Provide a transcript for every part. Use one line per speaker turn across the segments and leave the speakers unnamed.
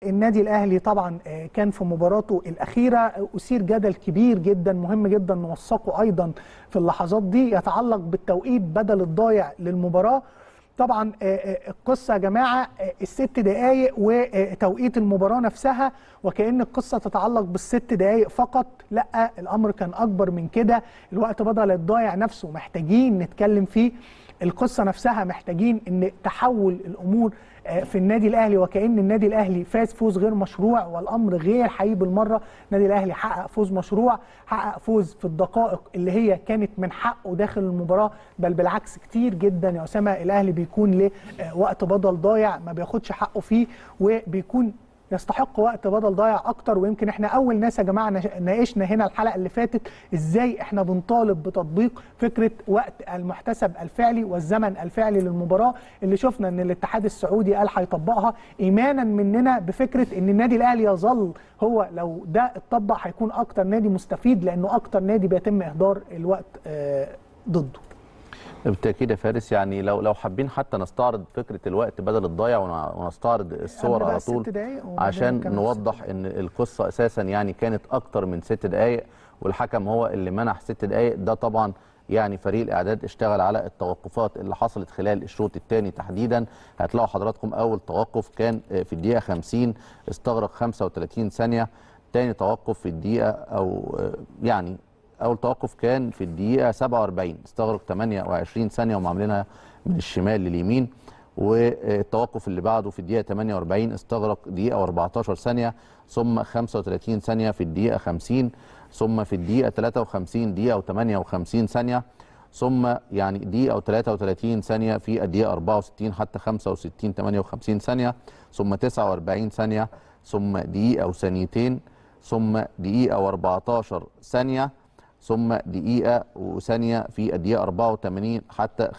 النادي الاهلي طبعا كان في مباراته الاخيره اثير جدل كبير جدا مهم جدا نوثقه ايضا في اللحظات دي يتعلق بالتوقيت بدل الضايع للمباراه طبعا القصه يا جماعه الست دقائق وتوقيت المباراه نفسها وكأن القصه تتعلق بالست دقائق فقط لا الامر كان اكبر من كده الوقت بدل الضايع نفسه محتاجين نتكلم فيه القصه نفسها محتاجين ان تحول الامور في النادي الاهلي وكأن النادي الاهلي فاز فوز غير مشروع والامر غير حقيقي بالمره النادي الاهلي حقق فوز مشروع حقق فوز في الدقائق اللي هي كانت من حقه داخل المباراه بل بالعكس كتير جدا يا اسامه الاهلي بيكون له وقت بدل ضايع ما بياخدش حقه فيه وبيكون يستحق وقت بدل ضايع اكتر ويمكن احنا اول ناس يا جماعه ناقشنا هنا الحلقه اللي فاتت ازاي احنا بنطالب بتطبيق فكره وقت المحتسب الفعلي والزمن الفعلي للمباراه اللي شفنا ان الاتحاد السعودي قال هيطبقها ايمانا مننا بفكره ان النادي الاهلي يظل هو لو ده اتطبق هيكون اكتر نادي مستفيد لانه اكتر نادي بيتم اهدار الوقت ضده
بالتاكيد يا فارس يعني لو لو حابين حتى نستعرض فكره الوقت بدل الضايع ونستعرض الصور على طول عشان نوضح ان القصه اساسا يعني كانت اكتر من ست دقائق والحكم هو اللي منح ست دقائق ده طبعا يعني فريق الاعداد اشتغل على التوقفات اللي حصلت خلال الشوط الثاني تحديدا هتلاقوا حضراتكم اول توقف كان في الدقيقه 50 استغرق 35 ثانيه ثاني توقف في الدقيقه او يعني اول توقف كان في الدقيقه 47 استغرق 28 ثانيه وهم عاملينها من الشمال لليمين والتوقف اللي بعده في الدقيقه 48 استغرق دقيقه و14 ثانيه ثم 35 ثانيه في الدقيقه 50 ثم في الدقيقه 53 دقيقه و58 ثانيه ثم يعني دقيقه و33 ثانيه في الدقيقه 64 حتى 65 58 ثانيه ثم 49 ثانيه ثم دقيقه وثانيتين ثم دقيقه و14 ثانيه ثم دقيقة وثانية في الدقيقة 84 حتى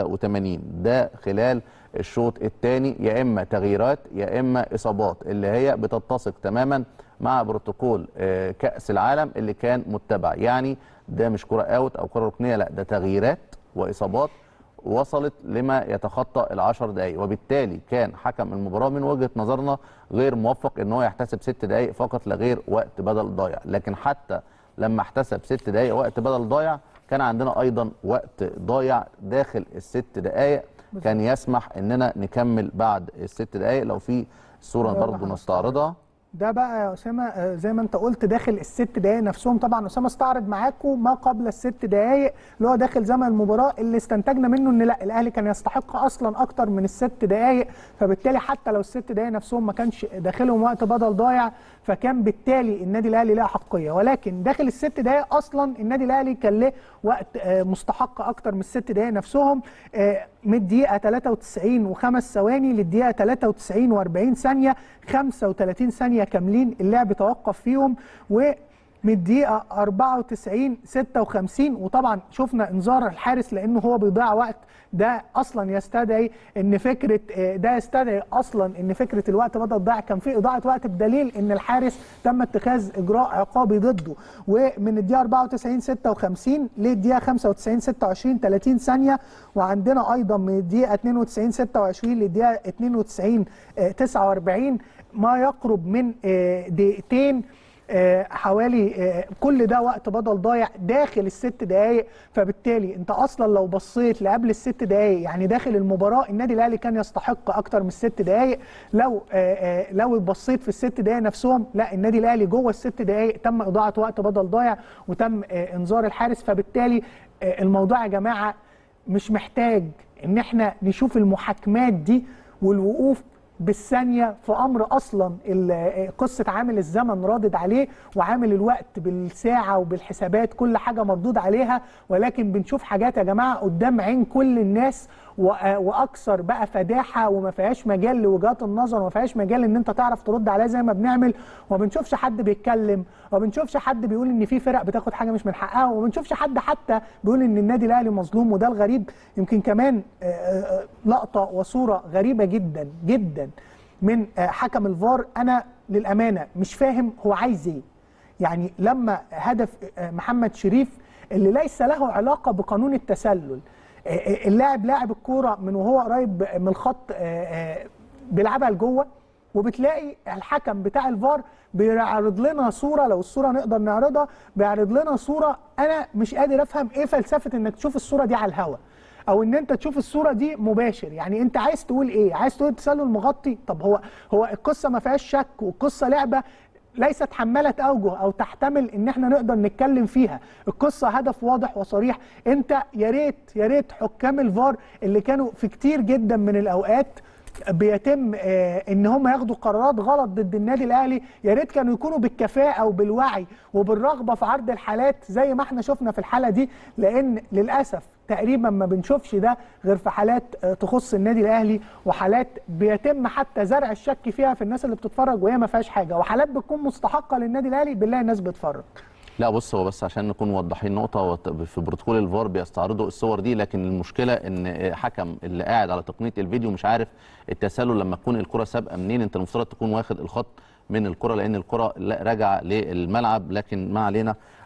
85 ده خلال الشوط الثاني يا إما تغييرات يا إما إصابات اللي هي بتتسق تماما مع بروتوكول كأس العالم اللي كان متبع يعني ده مش كرة اوت أو كرة ركنية لا ده تغييرات وإصابات وصلت لما يتخطى العشر دقائق وبالتالي كان حكم المباراة من وجهة نظرنا غير موفق ان هو يحتسب ست دقائق فقط لغير وقت بدل ضايع لكن حتى لما احتسب ست دقائق وقت بدل ضايع كان عندنا ايضا وقت ضايع داخل الست دقائق كان يسمح اننا نكمل بعد الست دقائق لو في صوره برضه نستعرضها
ده بقى يا اسامه زي ما انت قلت داخل الست دقائق نفسهم طبعا اسامه استعرض معاكم ما قبل الست دقائق اللي هو داخل زمن المباراه اللي استنتجنا منه ان لا الاهلي كان يستحق اصلا اكتر من الست دقائق فبالتالي حتى لو الست دقائق نفسهم ما كانش داخلهم وقت بدل ضايع فكان بالتالي النادي الاهلي له حقيه ولكن داخل الست دقائق اصلا النادي الاهلي كان له وقت مستحق اكتر من الست دقائق نفسهم من الدقيقه 93 وخمس ثواني للدقيقه 93 و40 ثانيه 35 ثانيه كاملين اللعب توقف فيهم و من الدقيقة 94 56 وطبعا شفنا انذار الحارس لانه هو بيضيع وقت ده اصلا يستدعي ان فكره ده يستدعي اصلا ان فكره الوقت بدل ضيع كان في اضاعه وقت بدليل ان الحارس تم اتخاذ اجراء عقابي ضده ومن الدقيقه 94 56 للدقيقه 95 26 30 ثانيه وعندنا ايضا من الدقيقه 92 26 للدقيقه 92 49 ما يقرب من دقيقتين حوالي كل ده وقت بدل ضايع داخل الست دقائق فبالتالي انت اصلا لو بصيت لقبل الست دقائق يعني داخل المباراه النادي الاهلي كان يستحق اكتر من الست دقائق لو لو بصيت في الست دقائق نفسهم لا النادي الاهلي جوه الست دقائق تم اضاعه وقت بدل ضايع وتم انذار الحارس فبالتالي الموضوع يا جماعه مش محتاج ان احنا نشوف المحاكمات دي والوقوف بالثانيه في امر اصلا قصه عامل الزمن رادد عليه وعامل الوقت بالساعه وبالحسابات كل حاجه مردود عليها ولكن بنشوف حاجات يا جماعه قدام عين كل الناس واكثر بقى فداحه وما فيهاش مجال لوجهات النظر وما فيهاش مجال ان انت تعرف ترد عليها زي ما بنعمل وما بنشوفش حد بيتكلم وما بنشوفش حد بيقول ان في فرق بتاخد حاجه مش من حقها وما بنشوفش حد حتى بيقول ان النادي الاهلي مظلوم وده الغريب يمكن كمان لقطه وصوره غريبه جدا جدا من حكم الفار انا للامانه مش فاهم هو عايز ايه يعني لما هدف محمد شريف اللي ليس له علاقه بقانون التسلل اللاعب لاعب الكوره من وهو قريب من الخط بيلعبها لجوه وبتلاقي الحكم بتاع الفار بيعرض لنا صوره لو الصوره نقدر نعرضها بيعرض لنا صوره انا مش قادر افهم ايه فلسفه انك تشوف الصوره دي على الهواء او ان انت تشوف الصوره دي مباشر يعني انت عايز تقول ايه عايز تقول تسلل مغطي طب هو هو القصه ما فيهاش شك والقصه لعبه ليست حمالة أوجه أو تحتمل إن إحنا نقدر نتكلم فيها، القصة هدف واضح وصريح، أنت يا ريت يا ريت حكام الفار اللي كانوا في كتير جدا من الأوقات بيتم آه ان هم ياخدوا قرارات غلط ضد النادي الاهلي يا ريت كانوا يكونوا بالكفاءه وبالوعي وبالرغبه في عرض الحالات زي ما احنا شفنا في الحاله دي لان للاسف تقريبا ما بنشوفش ده غير في حالات آه تخص النادي الاهلي وحالات بيتم حتى زرع الشك فيها في الناس اللي بتتفرج وهي ما فيهاش حاجه وحالات بتكون مستحقه للنادي الاهلي بالله الناس بتتفرج
لا بص هو بس عشان نكون موضحين نقطه في بروتوكول الفار بيستعرضوا الصور دي لكن المشكله ان حكم اللي قاعد على تقنيه الفيديو مش عارف التسلل لما تكون الكره سابقه منين انت المفترض تكون واخد الخط من الكره لان الكره راجعه للملعب لكن ما علينا